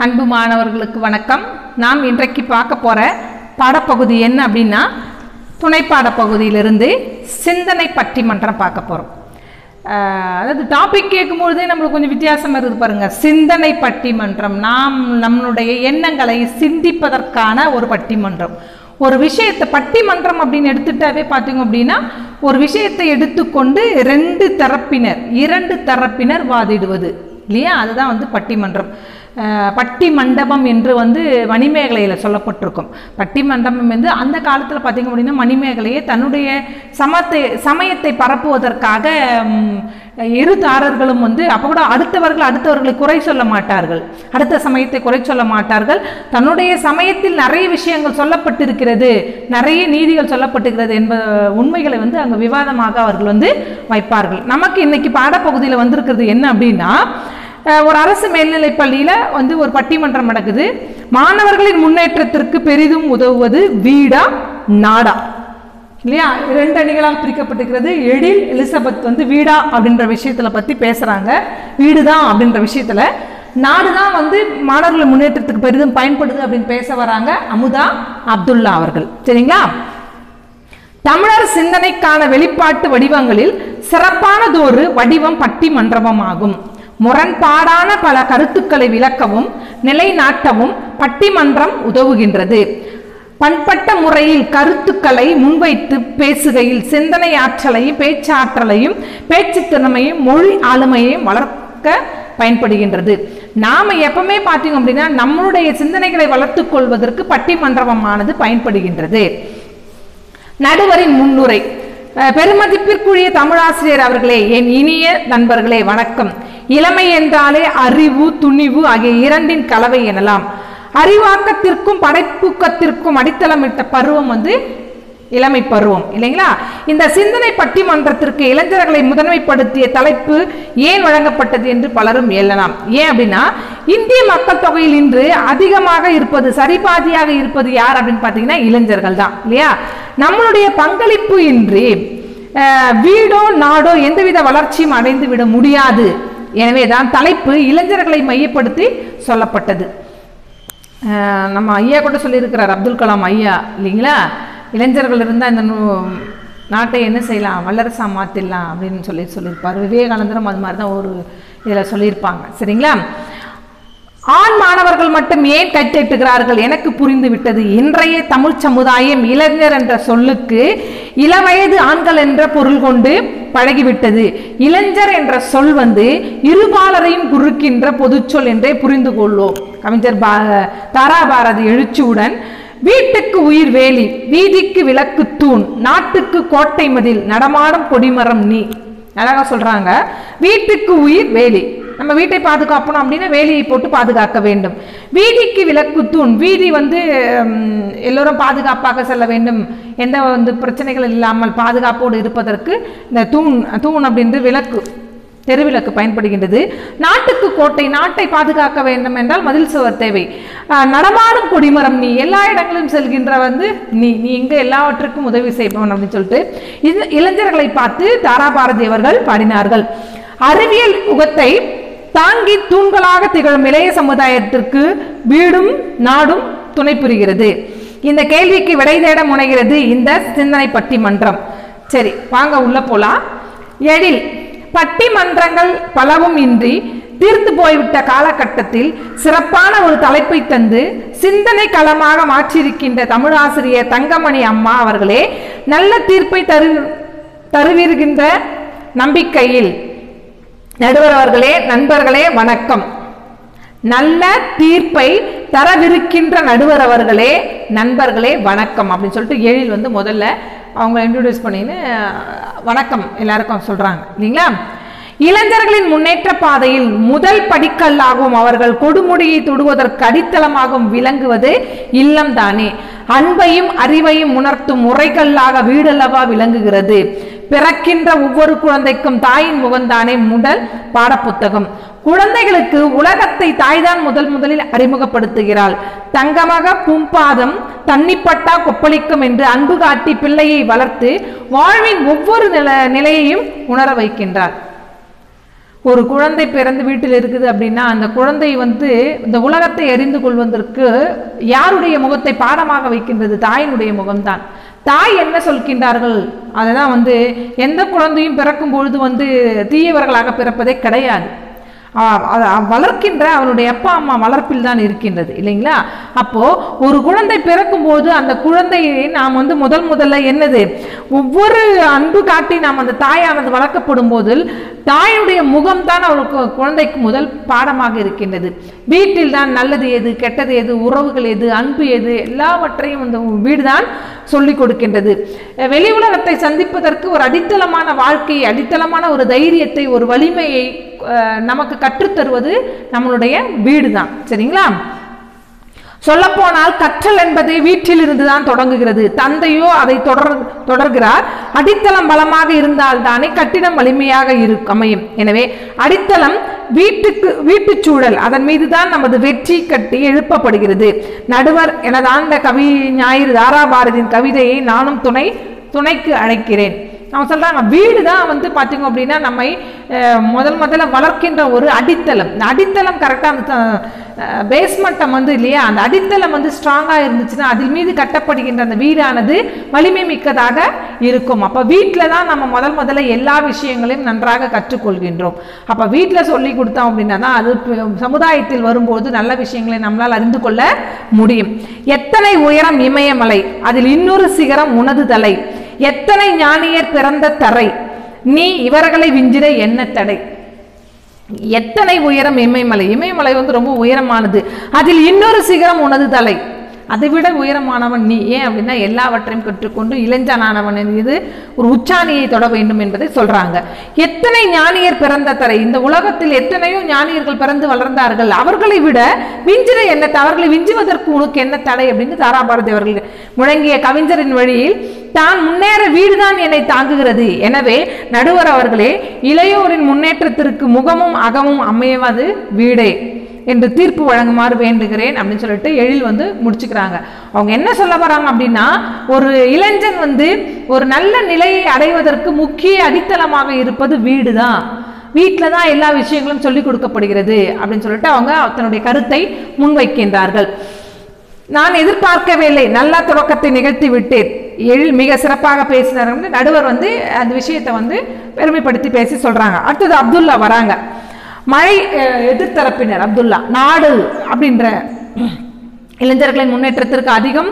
அன்பு மாணவர்களுக்கு வணக்கம் நாம் இன்றைக்கு பார்க்க போகிற பாடப்பகுதி என்ன அப்படின்னா துணைப்பாட பகுதியிலிருந்து சிந்தனை பட்டிமன்றம் பார்க்க போகிறோம் அதாவது டாபிக் கேட்கும்பொழுதே நம்மளுக்கு கொஞ்சம் வித்தியாசமாக இருக்குது பாருங்க சிந்தனை பட்டிமன்றம் நாம் நம்மளுடைய எண்ணங்களை சிந்திப்பதற்கான ஒரு பட்டிமன்றம் ஒரு விஷயத்தை பட்டிமன்றம் அப்படின்னு எடுத்துட்டாவே பார்த்தீங்க அப்படின்னா ஒரு விஷயத்தை எடுத்துக்கொண்டு ரெண்டு தரப்பினர் இரண்டு தரப்பினர் வாதிடுவது இல்லையா அதுதான் வந்து பட்டிமன்றம் அஹ் பட்டி மண்டபம் என்று வந்து மணிமேகலையில் சொல்லப்பட்டிருக்கும் பட்டி மண்டபம் வந்து அந்த காலத்தில் பார்த்திங்க அப்படின்னா மணிமேகலையை தன்னுடைய சமத்தை சமயத்தை பரப்புவதற்காக ம், இரு தாரர்களும் வந்து அப்போ கூட அடுத்தவர்கள் அடுத்தவர்களை குறை சொல்ல மாட்டார்கள் அடுத்த சமயத்தை குறை சொல்ல மாட்டார்கள் தன்னுடைய சமயத்தில் நிறைய விஷயங்கள் சொல்லப்பட்டிருக்கிறது நிறைய நீதிகள் சொல்லப்பட்டிருக்கிறது என்ப உண்மைகளை வந்து அங்கே விவாதமாக அவர்கள் வந்து வைப்பார்கள் நமக்கு இன்னைக்கு பாடப்பகுதியில் வந்திருக்கிறது என்ன அப்படின்னா அஹ் ஒரு அரசு மேல்நிலைப் பள்ளியில் வந்து ஒரு பட்டிமன்றம் நடக்குது மாணவர்களின் முன்னேற்றத்திற்கு பெரிதும் உதவுவது வீடா நாடா இல்லையா ரெண்டு அணிகளாக பிரிக்கப்பட்டிருக்கிறது எழில் எலிசபெத் வந்து வீடா அப்படின்ற விஷயத்தில் பற்றி பேசுகிறாங்க வீடு தான் அப்படின்ற விஷயத்தில் நாடு தான் வந்து மாணவர்கள் முன்னேற்றத்துக்கு பெரிதும் பயன்படுது அப்படின்னு பேச வராங்க அமுதா அப்துல்லா அவர்கள் சரிங்களா தமிழர் சிந்தனைக்கான வெளிப்பாட்டு வடிவங்களில் சிறப்பானதொரு வடிவம் பட்டிமன்றமாகும் முரண்பாடான பல கருத்துக்களை விளக்கவும் நிலைநாட்டவும் பட்டிமன்றம் உதவுகின்றது பண்பட்ட முறையில் கருத்துக்களை முன்வைத்து பேசுகையில் சிந்தனை ஆற்றலையும் பேச்சாற்றலையும் பேச்சு திறமையும் மொழி ஆளுமையையும் வளர்க்க பயன்படுகின்றது நாம எப்பவுமே பார்த்தீங்க அப்படின்னா நம்மளுடைய சிந்தனைகளை வளர்த்துக் கொள்வதற்கு பட்டிமன்றமானது பயன்படுகின்றது நடுவரின் முன்னுரை அஹ், பெருமதிப்பிற்குரிய தமிழாசிரியர் அவர்களே என் இனிய நண்பர்களே வணக்கம் இளமை என்றாலே அறிவு துணிவு ஆகிய இரண்டின் கலவை எனலாம் அறிவாக்கத்திற்கும் படைப்பூக்கத்திற்கும் அடித்தளமிட்ட பருவம் வந்து இளமை பருவம் இல்லைங்களா இந்த சிந்தனை பட்டிமன்றத்திற்கு இளைஞர்களை முதன்மைப்படுத்திய தலைப்பு ஏன் வழங்கப்பட்டது என்று பலரும் எழலாம் ஏன் அப்படின்னா இந்திய மக்கள் தொகையில் இன்று அதிகமாக இருப்பது சரிபாதியாக இருப்பது யார் அப்படின்னு பார்த்தீங்கன்னா இளைஞர்கள் தான் இல்லையா நம்மளுடைய பங்களிப்பு இன்றி அஹ், வீடோ நாடோ எந்தவித வளர்ச்சியும் அடைந்து விட முடியாது எனவே தான் தலைப்பு இளைஞர்களை மையப்படுத்தி சொல்லப்பட்டது அஹ் நம்ம ஐயா கூட சொல்லியிருக்கிறார் அப்துல் கலாம் ஐயா இல்லைங்களா இளைஞர்கள் இருந்தால் இந்த நூ- நாட்டை என்ன செய்யலாம் வல்லரசா மாற்றிடலாம் அப்படின்னு சொல்லி சொல்லியிருப்பார் விவேகானந்தரும் அது மாதிரி தான் ஒரு இதில் சொல்லியிருப்பாங்க சரிங்களா ஆண் மாணவர்கள் மட்டும் ஏன் கைத்தட்டுகிறார்கள் எனக்கு புரிந்து விட்டது இன்றைய தமிழ் சமுதாயம் இளைஞர் என்ற சொல்லுக்கு இளவயது ஆண்கள் என்ற பொருள் கொண்டு பழகிவிட்டது இளைஞர் என்ற சொல் வந்து இருபாலரையும் குறுக்கின்ற பொதுச்சொல் என்றே புரிந்து கொள்வோம் கவிஞர் பா தாரா பாரதி எழுச்சியுடன் வீட்டுக்கு உயிர் வேலி வீதிக்கு விளக்கு தூண் நாட்டுக்கு கோட்டை மதில் நடமாடும் கொடிமரம் நீ அழகா சொல்றாங்க வீட்டுக்கு உயிர் வேலி நம்ம வீட்டை பாதுகாக்கணும் அப்படின்னா வேலியை போட்டு பாதுகாக்க வேண்டும் வீதிக்கு விளக்கு தூண் வீதி வந்து ம், எல்லோரும் பாதுகாப்பாக செல்ல வேண்டும் எந்த வந்து பிரச்சனைகள் இல்லாமல் பாதுகாப்போடு இருப்பதற்கு இந்த தூண் தூண் அப்படின்ற விளக்கு தெருவிளக்கு பயன்படுகின்றது நாட்டுக்கு கோட்டை நாட்டை பாதுகாக்க வேண்டும் என்றால் மதில் சுவர் தேவை ஆஹ், நடமாடும் கொடிமரம் நீ எல்லா இடங்களிலும் செல்கின்ற வந்து நீ நீ இங்கே எல்லாவற்றுக்கும் உதவி செய்பவன் அப்படின்னு சொல்லிட்டு இது இளைஞர்களை பார்த்து தாராபாரதி அவர்கள் பாடினார்கள் அறிவியல் யுகத்தை தாங்கி தூண்களாக திகழும் இளைய சமுதாயத்திற்கு வீடும் நாடும் துணை புரிகிறது இந்த கேள்விக்கு விடை தேட முனைகிறது இந்த சிந்தனை பட்டிமன்றம் சரி வாங்க உள்ள போலாம் எழில் பட்டிமன்றங்கள் பலவும் இன்றி தீர்த்து போய்விட்ட காலகட்டத்தில் சிறப்பான ஒரு தலைப்பை தந்து சிந்தனை களமாக மாற்றியிருக்கின்ற தமிழாசிரியர் தங்கமணி அம்மா அவர்களே நல்ல தீர்ப்பை தரு தருவிருக்கின்ற நம்பிக்கையில் நடுவர் அவர்களே நண்பர்களே வணக்கம் நல்ல தீர்ப்பை தரவிருக்கின்ற நடுவர் அவர்களே நண்பர்களே வணக்கம் அப்படின்னு சொல்லிட்டு எழில் வந்து முதல்ல அவங்க இன்ட்ரடியூஸ் பண்ணின்னு அஹ், வணக்கம் எல்லாருக்கும் சொல்றாங்க இல்லைங்களா இளைஞர்களின் முன்னேற்ற பாதையில் முதல் படிக்கல்லாகவும் அவர்கள் கொடுமுடியை தொடுவதற்கு அடித்தளமாகவும் விளங்குவது இல்லம் தானே அன்பையும் அறிவையும் உணர்த்தும் முறைகல்லாக வீடல்லவா விளங்குகிறது பிறக்கின்ற ஒவ்வொரு குழந்தைக்கும் தாயின் முகம்தானே முதல் பாடப்புத்தகம் குழந்தைகளுக்கு உலகத்தை தாய்தான் முதல் முதலில் அறிமுகப்படுத்துகிறாள் தங்கமக பூம்பாதம் தண்ணிப்பட்டா கொப்பளிக்கும் என்று அன்பு காட்டி பிள்ளையை வளர்த்து வாழ்வின் ஒவ்வொரு நில நிலையையும் உணர வைக்கின்றார் ஒரு குழந்தை பிறந்து வீட்டில் இருக்குது அப்படின்னா அந்த குழந்தை வந்து இந்த உலகத்தை அறிந்து கொள்வதற்கு யாருடைய முகத்தை பாடமாக வைக்கின்றது தாயினுடைய முகம்தான் தாய் என்ன சொல்கின்றார்கள் அதுதான் வந்து எந்த குழந்தையும் பிறக்கும் பொழுது வந்து தீயவர்களாக பிறப்பதே கிடையாது அ- அ- அ- வளர்க்கின்ற அவருடைய அப்பா அம்மா வளர்ப்பில் தான் இருக்கின்றது இல்லைங்களா அப்போ ஒரு குழந்தை பிறக்கும் போது அந்த குழந்தையை நாம் வந்து முதல் முதல்ல என்னது ஒவ்வொரு அன்பு காட்டி நாம் அந்த தாயானது வளர்க்கப்படும் போது தாயுடைய முகம்தான் அவளுக்கு குழந்தைக்கு முதல் பாடமாக இருக்கின்றது வீட்டில் தான் நல்லது எது கெட்டது எது உறவுகள் எது அன்பு எது எல்லாவற்றையும் அந்த வீடு தான் சொல்லிக் கொடுக்கின்றது அஹ் வெளி உலகத்தை சந்திப்பதற்கு ஒரு அடித்தளமான வாழ்க்கையை அடித்தளமான ஒரு தைரியத்தை ஒரு வலிமையை அஹ், நமக்கு கற்றுத்தருவது நம்மளுடைய வீடு தான் சரிங்களா சொல்லப்போனால் கற்றல் என்பது வீட்டிலிருந்து தான் தொடங்குகிறது தந்தையோ அதை தொடர் தொடர்கிறார் அடித்தளம் பலமாக இருந்தால் தானே கட்டிடம் வலிமையாக இரு அமையும் எனவே அடித்தளம் வீட்டுக்கு வீட்டுச் சூழல் அதன் மீது தான் நமது வெற்றி கட்டி எழுப்பப்படுகிறது நடுவர் எனது ஆண்ட கவி ஞாயிறு தாராபாரதியின் கவிதையை நானும் துணை துணைக்கு அழைக்கிறேன் அவங்க சொல்றாங்க வீடு தான் வந்து பார்த்தீங்க அப்படின்னா நம்மை அஹ், முதல் முதல்ல வளர்க்கின்ற ஒரு அடித்தளம் இந்த அடித்தளம் கரெக்டாக அந்த பேஸ்மெண்ட்டம் வந்து இல்லையா அந்த அடித்தளம் வந்து ஸ்ட்ராங்காக இருந்துச்சுன்னா அதில் மீது கட்டப்படுகின்ற அந்த வீடானது வலிமை மிக்கதாக இருக்கும் அப்போ வீட்டில் தான் நம்ம முதல் முதல்ல எல்லா விஷயங்களையும் நன்றாக கற்றுக்கொள்கின்றோம் அப்போ வீட்டில் சொல்லி கொடுத்தோம் அப்படின்னா தான் அது ப- சமுதாயத்தில் வரும்போது நல்ல விஷயங்களை நம்மளால் அறிந்து கொள்ள முடியும் எத்தனை உயரம் இமயமலை அதில் இன்னொரு சிகரம் உனது தலை எத்தனை ஞானியர் பிறந்த தரை நீ இவர்களை விஞ்சிட என்ன தடை எத்தனை உயரம் இமயமலை இமயமலை வந்து ரொம்ப உயரமானது அதில் இன்னொரு சிகரம் உனது தலை அதை விட உயரமானவன் நீ ஏன் அப்படின்னா எல்லாவற்றையும் கற்றுக்கொண்டு இளைஞனானவன் இது ஒரு உச்சாணியை தொட வேண்டும் என்பதை சொல்றாங்க எத்தனை ஞானியர் பிறந்த தரை இந்த உலகத்தில் எத்தனையோ ஞானியர்கள் பிறந்து வளர்ந்தார்கள் அவர்களை விட விஞ்சிட என்ன த- அவர்களை விஞ்சுவதற்கு உனக்கு என்ன தடை அப்படின்னு தாராபாரதி அவர்கள் முழங்கிய கவிஞரின் வழியில் தான் முன்னேற வீடுதான் என்னை தாங்குகிறது எனவே நடுவர் அவர்களே இளையோரின் முன்னேற்றத்திற்கு முகமும் அகமும் அமைவது வீடே என்று தீர்ப்பு வழங்குமாறு வேண்டுகிறேன் அப்படின்னு சொல்லிட்டு எழில் வந்து முடிச்சுக்கிறாங்க அவங்க என்ன சொல்ல வராங்க அப்படின்னா ஒரு இளைஞன் வந்து ஒரு நல்ல நிலையை அடைவதற்கு முக்கிய அடித்தளமாக இருப்பது வீடு தான் வீட்டில் தான் எல்லா விஷயங்களும் சொல்லிக் கொடுக்கப்படுகிறது அப்படின்னு சொல்லிட்டு அவங்க தன்னுடைய கருத்தை முன்வைக்கின்றார்கள் நான் எதிர்பார்க்கவே இல்லை நல்ல தொடக்கத்தை நிகழ்த்தி விட்டேன் எழில் மிக சிறப்பாக பேசினார் வந்து நடுவர் வந்து அந்த விஷயத்தை வந்து பெருமைப்படுத்தி பேசி சொல்றாங்க அடுத்தது அப்துல்லா வராங்க மழை அஹ், எதிர்த்தரப்பினர் அப்துல்லா நாடு அப்படின்ற இளைஞர்களின் முன்னேற்றத்திற்கு அதிகம்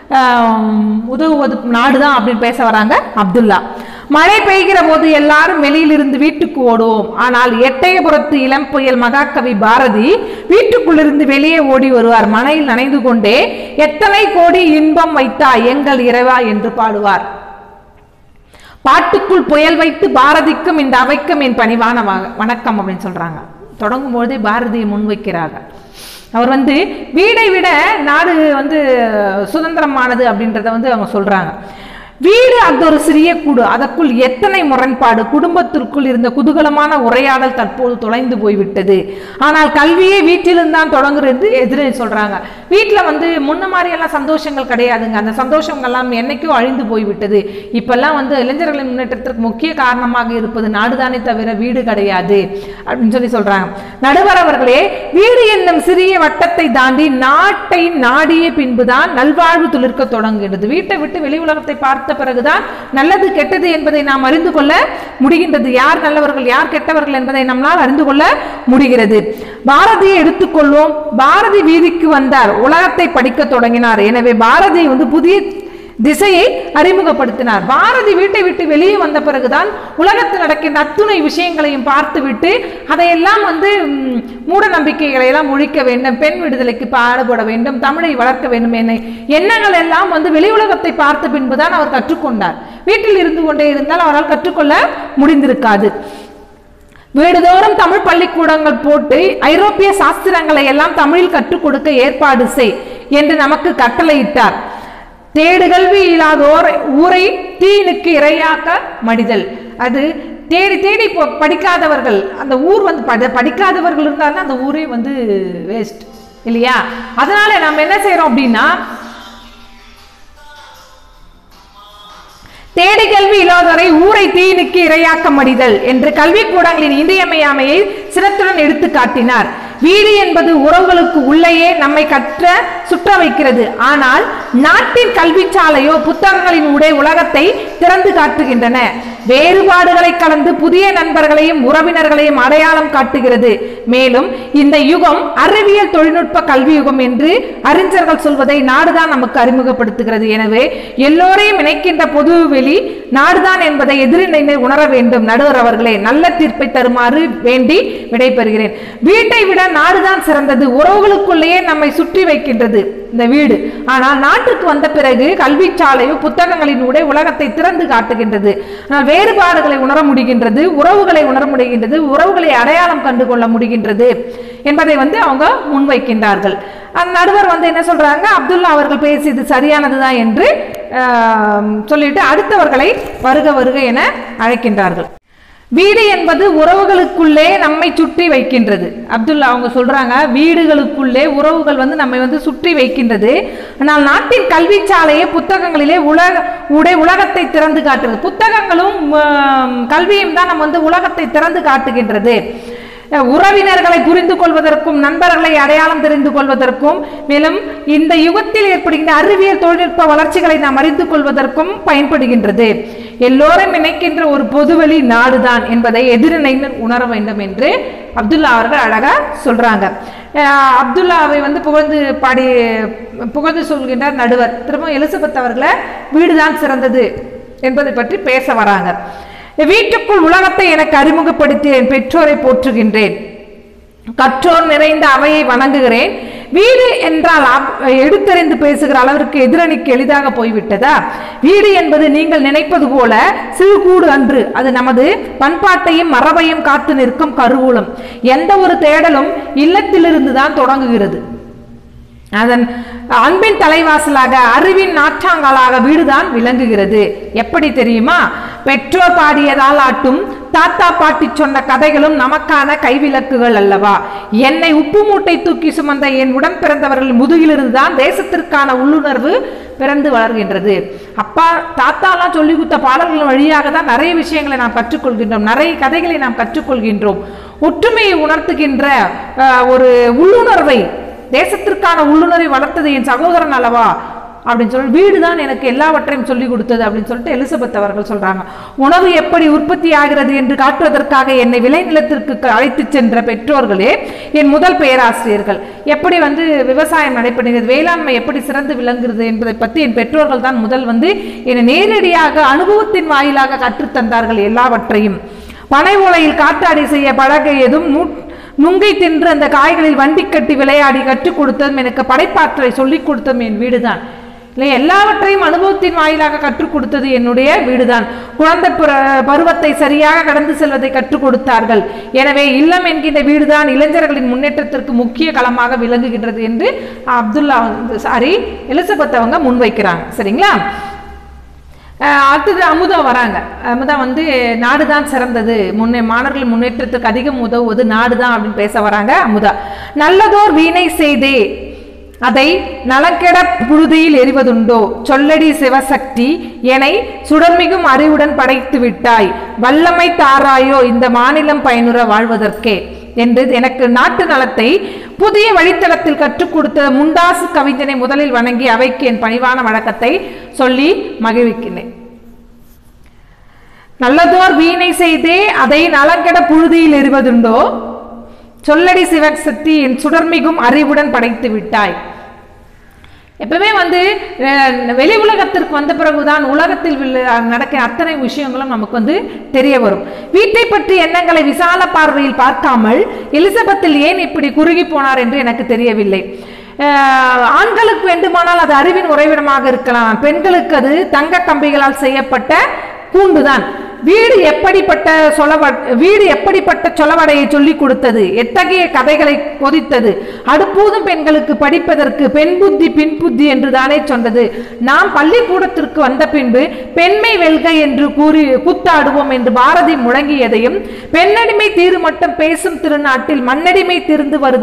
ஆம், உதவுவது நாடுதான் அப்படின்னு பேச வராங்க அப்துல்லா மழை பெய்கிற போது எல்லாரும் வெளியிலிருந்து வீட்டுக்கு ஓடுவோம் ஆனால் எட்டயபுரத்து இளம் புயல் மகாகவி பாரதி வீட்டுக்குள்ளிருந்து வெளியே ஓடி வருவார் மழையில் நனைந்து கொண்டே எத்தனை கோடி இன்பம் வைத்தா எங்கள் இறைவா என்று பாடுவார் பாட்டுக்குள் புயல் வைத்து பாரதிக்கும் இந்த அவைக்கும் என் பணிவான வ- வணக்கம் அப்படின்னு சொல்றாங்க தொடங்கும் பொழுதே பாரதியை முன்வைக்கிறாங்க அவர் வந்து வீடை விட நாடு வந்து சுதந்திரமானது அப்படின்றத வந்து அவங்க சொல்றாங்க வீடு அது ஒரு சிறிய கூடு அதற்குள் எத்தனை முரண்பாடு குடும்பத்திற்குள் இருந்த குதூகலமான உரையாடல் தற்போது தொலைந்து போய்விட்டது ஆனால் கல்வியே வீட்டிலிருந்து தான் தொடங்குறது எதிரே சொல்றாங்க வீட்டில் வந்து முன்ன மாதிரி எல்லாம் சந்தோஷங்கள் கிடையாதுங்க அந்த சந்தோஷங்கள்லாம் என்னைக்கோ அழிந்து போய்விட்டது இப்பெல்லாம் வந்து இளைஞர்களின் முன்னேற்றத்திற்கு முக்கிய காரணமாக இருப்பது நாடுதானே தவிர வீடு கிடையாது அப்படின்னு சொல்லி சொல்றாங்க நடுவர் அவர்களே வீடு என்னும் சிறிய வட்டத்தை தாண்டி நாட்டை நாடிய பின்புதான் நல்வாழ்வு துளிர்க்க தொடங்குகிறது வீட்டை விட்டு வெளி உலகத்தை பார்த்த பிறகுதான் நல்லது கெட்டது என்பதை நாம் அறிந்து கொள்ள முடிகின்றது யார் நல்லவர்கள் யார் கெட்டவர்கள் என்பதை நம்மால் அறிந்து கொள்ள முடிகிறது பாரதியை எடுத்துக்கொள்வோம் பாரதி வீதிக்கு வந்தார் உலகத்தை படிக்க தொடங்கினார் எனவே பாரதி வந்து புதிய திசையை அறிமுகப்படுத்தினார் பாரதி வீட்டை விட்டு வெளியே வந்த பிறகுதான் உலகத்தில் நடக்கின்ற அத்துணை விஷயங்களையும் பார்த்துவிட்டு அதையெல்லாம் வந்து ம், மூட நம்பிக்கைகளை எல்லாம் ஒழிக்க வேண்டும் பெண் விடுதலைக்கு பாடுபட வேண்டும் தமிழை வளர்க்க வேண்டும் என்ன எண்ணங்கள் எல்லாம் வந்து வெளி உலகத்தை பார்த்த பின்புதான் அவர் கற்றுக்கொண்டார் வீட்டில் இருந்து கொண்டே இருந்தால் அவரால் கற்றுக்கொள்ள முடிந்திருக்காது வீடுதோறும் தமிழ் பள்ளிக்கூடங்கள் போட்டு ஐரோப்பிய சாஸ்திரங்களை எல்லாம் தமிழில் கற்றுக் கொடுக்க ஏற்பாடு செய் என்று நமக்கு கட்டளையிட்டார் தேடு கல்வி இல்லாதோர் ஊரை தீனுக்கு இரையாக்க மடிதல் அது தேடி தேடி இப்போ படிக்காதவர்கள் அந்த ஊர் வந்து பட படிக்காதவர்கள் இருந்தாலும் அந்த ஊரே வந்து வேஸ்ட் இல்லையா அதனால நம்ம என்ன செய்றோம் அப்படின்னா தேடி கல்வி இல்லாதவரை ஊரை தீனுக்கு இரையாக்க மடிதல் என்று கல்விக்கூடங்களின் இன்றியமையாமையை சிரத்துடன் எடுத்து காட்டினார் வீடு என்பது உறவுகளுக்கு உள்ளேயே நம்மை கற்ற சுற்ற வைக்கிறது ஆனால் நாட்டின் கல்விச்சாலையோ புத்தகங்களின் உடை உலகத்தை திறந்து காட்டுகின்றன வேறுபாடுகளை கலந்து புதிய நண்பர்களையும் உறவினர்களையும் அடையாளம் காட்டுகிறது மேலும் இந்த யுகம் அறிவியல் தொழில்நுட்ப கல்வி யுகம் என்று அறிஞர்கள் சொல்வதை நாடுதான் நமக்கு அறிமுகப்படுத்துகிறது எனவே எல்லோரையும் இணைக்கின்ற பொது வெளி நாடுதான் என்பதை எதிரினைஞர் உணர வேண்டும் நடுவர் அவர்களே நல்ல தீர்ப்பை தருமாறு வேண்டி விடைபெறுகிறேன் வீட்டை விட நாடுதான் சிறந்தது உறவுகளுக்குள்ளேயே நம்மை சுற்றி வைக்கின்றது இந்த வீடு ஆனால் நாட்டுக்கு வந்த பிறகு கல்வி சாலையோ புத்தகங்களின் ஊடே உலகத்தை திறந்து காட்டுகின்றது ஆனால் வேறுபாடுகளை உணர முடிகின்றது உறவுகளை உணர முடிகின்றது உறவுகளை அடையாளம் கண்டு கொள்ள முடிகின்றது என்பதை வந்து அவங்க முன்வைக்கின்றார்கள் அந்த நடுவர் வந்து என்ன சொல்றாங்க அப்துல்லா அவர்கள் பேசியது சரியானதுதான் என்று ஆம், சொல்லிட்டு அடுத்தவர்களை வருக வருக என அழைக்கின்றார்கள் வீடு என்பது உறவுகளுக்குள்ளே நம்மை சுற்றி வைக்கின்றது அப்துல்லா அவங்க சொல்றாங்க வீடுகளுக்குள்ளே உறவுகள் வந்து நம்மை வந்து சுற்றி வைக்கின்றது ஆனால் நாட்டின் கல்விச்சாலையே புத்தகங்களிலே உலக உடை உலகத்தை திறந்து காட்டுறது புத்தகங்களும் ஆம், கல்வியும் தான் நம்ம வந்து உலகத்தை திறந்து காட்டுகின்றது உறவினர்களை புரிந்து கொள்வதற்கும் நண்பர்களை அடையாளம் தெரிந்து கொள்வதற்கும் மேலும் இந்த யுகத்தில் ஏற்படுகின்ற அறிவியல் தொழில்நுட்ப வளர்ச்சிகளை நாம் அறிந்து கொள்வதற்கும் பயன்படுகின்றது எல்லோரும் இணைக்கின்ற ஒரு பொதுவெளி நாடுதான் என்பதை எதிரினைஞர் உணர வேண்டும் என்று அப்துல்லா அவர்கள் அழகா சொல்றாங்க அஹ் அப்துல்லாவை வந்து புகழ்ந்து பாடி புகழ்ந்து சொல்கின்றார் நடுவர் திரும்ப எலிசபெத் அவர்களை வீடுதான் சிறந்தது என்பதை பற்றி பேச வராங்க வீட்டுக்குள் உலகத்தை எனக்கு அறிமுகப்படுத்திய என் பெற்றோரை போற்றுகின்றேன் கற்றோர் நிறைந்த அவையை வணங்குகிறேன் வீடு என்றால் அப்- எடுத்தறிந்து பேசுகிற அளவிற்கு எதிரணிக்கு எளிதாக போய்விட்டதா வீடு என்பது நீங்கள் நினைப்பது போல சிறு கூடு அன்று அது நமது பண்பாட்டையும் மரபையும் காத்து நிற்கும் கருவூலம் எந்த ஒரு தேடலும் இல்லத்திலிருந்து தான் தொடங்குகிறது அதன் அன்பின் தலைவாசலாக அறிவின் நாற்றாங்காலாக வீடுதான் விளங்குகிறது எப்படி தெரியுமா பெற்றோர் பாடியதால் ஆட்டும் தாத்தா பாட்டி சொன்ன கதைகளும் நமக்கான கைவிளக்குகள் அல்லவா என்னை உப்பு மூட்டை தூக்கி சுமந்த என் உடன் பிறந்தவர்கள் முதுகிலிருந்து தான் தேசத்திற்கான உள்ளுணர்வு பிறந்து வளர்கின்றது அப்பா தாத்தாலாம் சொல்லி கொடுத்த பாடல்கள் வழியாக தான் நிறைய விஷயங்களை நாம் கற்றுக்கொள்கின்றோம் நிறைய கதைகளை நாம் கற்றுக்கொள்கின்றோம் ஒற்றுமையை உணர்த்துகின்ற அஹ், ஒரு உள்ளுணர்வை தேசத்திற்கான உள்ளுணர்வை வளர்த்தது என் சகோதரன் அல்லவா அப்படின்னு சொல்லி வீடு தான் எனக்கு எல்லாவற்றையும் சொல்லி கொடுத்தது அப்படின்னு சொல்லிட்டு எலிசபெத் அவர்கள் சொல்றாங்க உணவு எப்படி உற்பத்தி ஆகிறது என்று காட்டுவதற்காக என்னை விளைநிலத்திற்கு க- அழைத்துச் சென்ற பெற்றோர்களே என் முதல் பேராசிரியர்கள் எப்படி வந்து விவசாயம் நடைபெறுகிறது வேளாண்மை எப்படி சிறந்து விளங்குகிறது என்பதை பற்றி என் பெற்றோர்கள் தான் முதல் வந்து என்னை நேரடியாக அனுபவத்தின் வாயிலாக கற்றுத்தந்தார்கள் எல்லாவற்றையும் பனை ஓலையில் காற்றாடி செய்ய பழகியதும் நூ நுங்கை தின்று அந்த காய்களில் வண்டி கட்டி விளையாடி கற்றுக் கொடுத்ததும் எனக்கு படைப்பாற்றலை சொல்லிக் கொடுத்ததும் என் வீடுதான் இல்லை எல்லாவற்றையும் அனுபவத்தின் வாயிலாக கற்றுக் கொடுத்தது என்னுடைய வீடுதான் குழந்தை பரு- பருவத்தை சரியாக கடந்து செல்வதை கற்றுக் கொடுத்தார்கள் எனவே இல்லம் என்கின்ற வீடுதான் இளைஞர்களின் முன்னேற்றத்திற்கு முக்கிய களமாக விளங்குகின்றது என்று அப்துல்லா வந்து சாரி எலிசபெத் அவங்க முன்வைக்கிறாங்க சரிங்களா அஹ் அடுத்தது அமுதா வராங்க அமுதா வந்து நாடு தான் சிறந்தது முன்னே மாணவர்கள் முன்னேற்றத்துக்கு அதிகம் உதவுவது நாடு தான் அப்படின்னு பேச வராங்க அமுதா நல்லதோர் வீணை செய்தே அதை நலக்கெட புழுதியில் எறிவதுண்டோ சொல்லடி சிவசக்தி எனை சுடர்மிகும் அறிவுடன் படைத்து விட்டாய் வல்லமை தாராயோ இந்த மாநிலம் பயனுற வாழ்வதற்கே என்று எனக்கு நாட்டு நலத்தை புதிய வழித்தளத்தில் கற்றுக் கொடுத்த முண்டாசு கவிஞனை முதலில் வணங்கி அவைக்கு என் பணிவான வழக்கத்தை சொல்லி மகிழ்விக்கிறேன் நல்லதோர் வீணை செய்தே அதை நலங்கெட புழுதியில் எறிவதுண்டோ சொல்லடி சிவசக்தி என் சுடர்மிகும் அறிவுடன் படைத்து விட்டாய் எப்பவுமே வந்து அஹ், வெளி உலகத்திற்கு வந்த பிறகுதான் உலகத்தில் உள்ள- நடக்கிற அத்தனை விஷயங்களும் நமக்கு வந்து தெரிய வரும் வீட்டை பற்றி எண்ணங்களை விசால பார்வையில் பார்க்காமல் எலிசபெத்தில் ஏன் இப்படி குறுகி போனார் என்று எனக்கு தெரியவில்லை அஹ், ஆண்களுக்கு வேண்டுமானால் அது அறிவின் உறைவிடமாக இருக்கலாம் பெண்களுக்கு அது தங்க கம்பிகளால் செய்யப்பட்ட கூண்டுதான் வீடு எப்படிப்பட்ட சொலவ வீடு எப்படிப்பட்ட சொலவடையை சொல்லிக் கொடுத்தது எத்தகைய கதைகளை பொதித்தது அடுப்பூதும் பெண்களுக்கு படிப்பதற்கு பெண் புத்தி பின் புத்தி என்று தானே சொன்னது நாம் பள்ளிக்கூடத்திற்கு வந்த பின்பு பெண்மை வெல்க என்று கூறி கூத்தாடுவோம் என்று பாரதி முழங்கியதையும் பெண்ணடிமை தீரு மட்டும் பேசும் திருநாட்டில் மண்ணடிமை தீர்ந்து வருதல்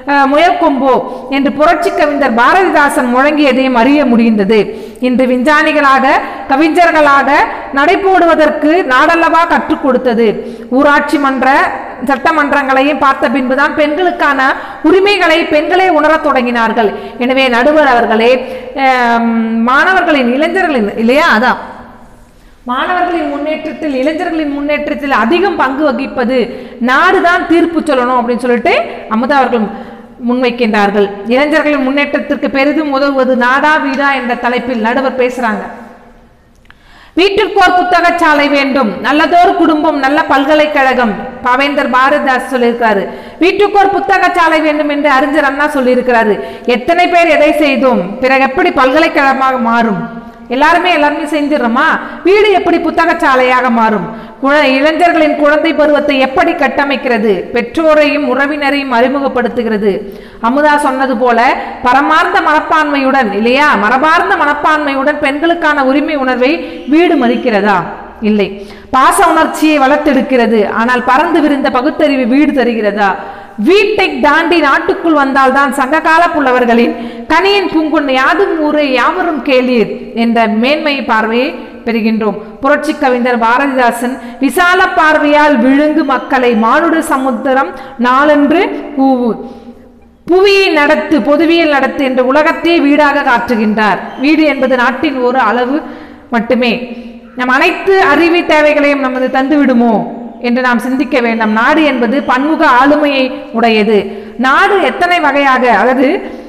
அஹ், முயற்கொம்போ என்று புரட்சி கவிஞர் பாரதிதாசன் முழங்கியதையும் அறிய முடிந்தது இன்று விஞ்ஞானிகளாக கவிஞர்களாக நடைபோடுவதற்கு நாடல்லவா கற்றுக் கொடுத்தது ஊராட்சி மன்ற சட்டமன்றங்களையும் பார்த்த பின்புதான் பெண்களுக்கான உரிமைகளை பெண்களே உணரத் தொடங்கினார்கள் எனவே நடுவர் அவர்களே ஆம், மாணவர்களின் இளைஞர்களின் இல்லையா அதான் மாணவர்களின் முன்னேற்றத்தில் இளைஞர்களின் முன்னேற்றத்தில் அதிகம் பங்கு வகிப்பது நாடுதான் தீர்ப்பு சொல்லணும் அப்படின்னு சொல்லிட்டு அமுதா அவர்கள் முன்வைக்கின்றார்கள் இளைஞர்களின் முன்னேற்றத்திற்கு பெரிதும் உதவுவது நாடா வீடா என்ற தலைப்பில் நடுவர் பேசுறாங்க வீட்டிற்கோர் புத்தகச்சாலை வேண்டும் நல்லதொரு குடும்பம் நல்ல பல்கலைக்கழகம் பாவேந்தர் பாரதிதாஸ் சொல்லியிருக்காரு வீட்டுக்கோர் புத்தகச்சாலை வேண்டும் என்று அறிஞர் அண்ணா சொல்லியிருக்கிறாரு எத்தனை பேர் எதை செய்தோம் பிறகு எப்படி பல்கலைக்கழகமாக மாறும் எல்லாருமே எல்லாருமே செஞ்சிடறோமா வீடு எப்படி புத்தகச்சாலையாக மாறும் குழ- இளைஞர்களின் குழந்தை பருவத்தை எப்படி கட்டமைக்கிறது பெற்றோரையும் உறவினரையும் அறிமுகப்படுத்துகிறது அமுதா சொன்னது போல பரமார்ந்த மனப்பான்மையுடன் இல்லையா மரபார்ந்த மனப்பான்மையுடன் பெண்களுக்கான உரிமை உணர்வை வீடு மதிக்கிறதா இல்லை பாச உணர்ச்சியை வளர்த்தெடுக்கிறது ஆனால் பறந்து விரிந்த பகுத்தறிவு வீடு தருகிறதா வீட்டை தாண்டி நாட்டுக்குள் வந்தால்தான் சங்ககால புலவர்களின் கனியின் பூங்குன் யாதும் ஊரே யாவரும் கேளீர் என்ற மேன்மை பார்வையை பெறுகின்றோம் புரட்சி கவிஞர் பாரதிதாசன் விசால பார்வையால் விழுங்கு மக்களை மானுட சமுத்திரம் நாளென்று கூவு புவியை நடத்து பொதுவியல் நடத்து என்ற உலகத்தையே வீடாக காட்டுகின்றார் வீடு என்பது நாட்டின் ஒரு அளவு மட்டுமே நம் அனைத்து அறிவு தேவைகளையும் நமது தந்து விடுமோ என்று நாம் சிந்திக்க வேண்டாம் நாடு என்பது பன்முக ஆளுமையை உடையது நாடு எத்தனை வகையாக அதாவது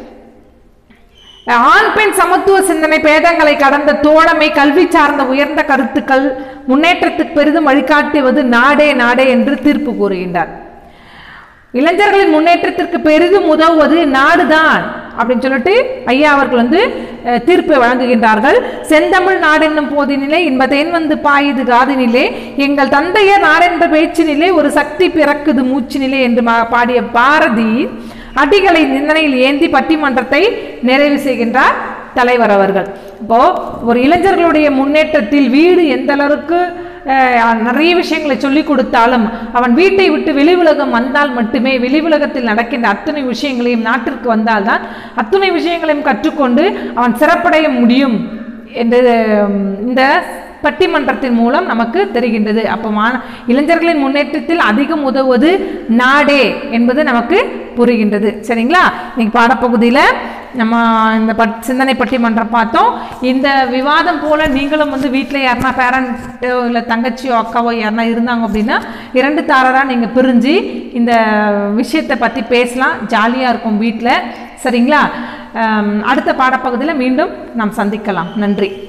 ஆண் பெண் சமத்துவ சிந்தனை பேதங்களை கடந்த தோழமை கல்வி சார்ந்த உயர்ந்த கருத்துக்கள் முன்னேற்றத்துக்கு பெரிதும் வழிகாட்டுவது நாடே நாடே என்று தீர்ப்பு கூறுகின்றார் இளைஞர்களின் முன்னேற்றத்திற்கு பெரிதும் உதவுவது நாடுதான் அப்படின்னு சொல்லிட்டு ஐயா அவர்கள் வந்து அஹ், தீர்ப்பை வழங்குகின்றார்கள் செந்தமிழ் நாடென்னும் போதினிலே இன்பதேன் வந்து பாயுது காதினிலே எங்கள் தந்தையர் நாடென்ற பேச்சினிலே ஒரு சக்தி பிறக்குது மூச்சினிலே என்று மா- பாடிய பாரதி அடிகளை நிந்தனையில் ஏந்தி பட்டிமன்றத்தை நிறைவு செய்கின்றார் தலைவர் அவர்கள் இப்போ ஒரு இளைஞர்களுடைய முன்னேற்றத்தில் வீடு எந்த அளவுக்கு அஹ், நிறைய விஷயங்களை சொல்லி கொடுத்தாலும் அவன் வீட்டை விட்டு வெளி உலகம் வந்தால் மட்டுமே வெளி உலகத்தில் நடக்கின்ற அத்தனை விஷயங்களையும் நாட்டிற்கு வந்தால்தான் அத்தனை விஷயங்களையும் கற்றுக்கொண்டு அவன் சிறப்படைய முடியும் என்று உம், இந்த பட்டிமன்றத்தின் மூலம் நமக்கு தெரிகின்றது அப்போ மா இளைஞர்களின் முன்னேற்றத்தில் அதிகம் உதவுவது நாடே என்பது நமக்கு புரிகின்றது சரிங்களா இன்னைக்கு பாடப்பகுதியில் நம்ம இந்த பட் சிந்தனை பட்டிமன்றம் பார்த்தோம் இந்த விவாதம் போல நீங்களும் வந்து வீட்டில் யாருன்னா பேரண்ட்டோ இல்லை தங்கச்சியோ அக்காவோ யாருன்னா இருந்தாங்க அப்படின்னா இரண்டு தாரராக நீங்கள் பிரிஞ்சு இந்த விஷயத்தை பற்றி பேசலாம் ஜாலியாக இருக்கும் வீட்டில் சரிங்களா அம், அடுத்த பாடப்பகுதியில் மீண்டும் நாம் சந்திக்கலாம் நன்றி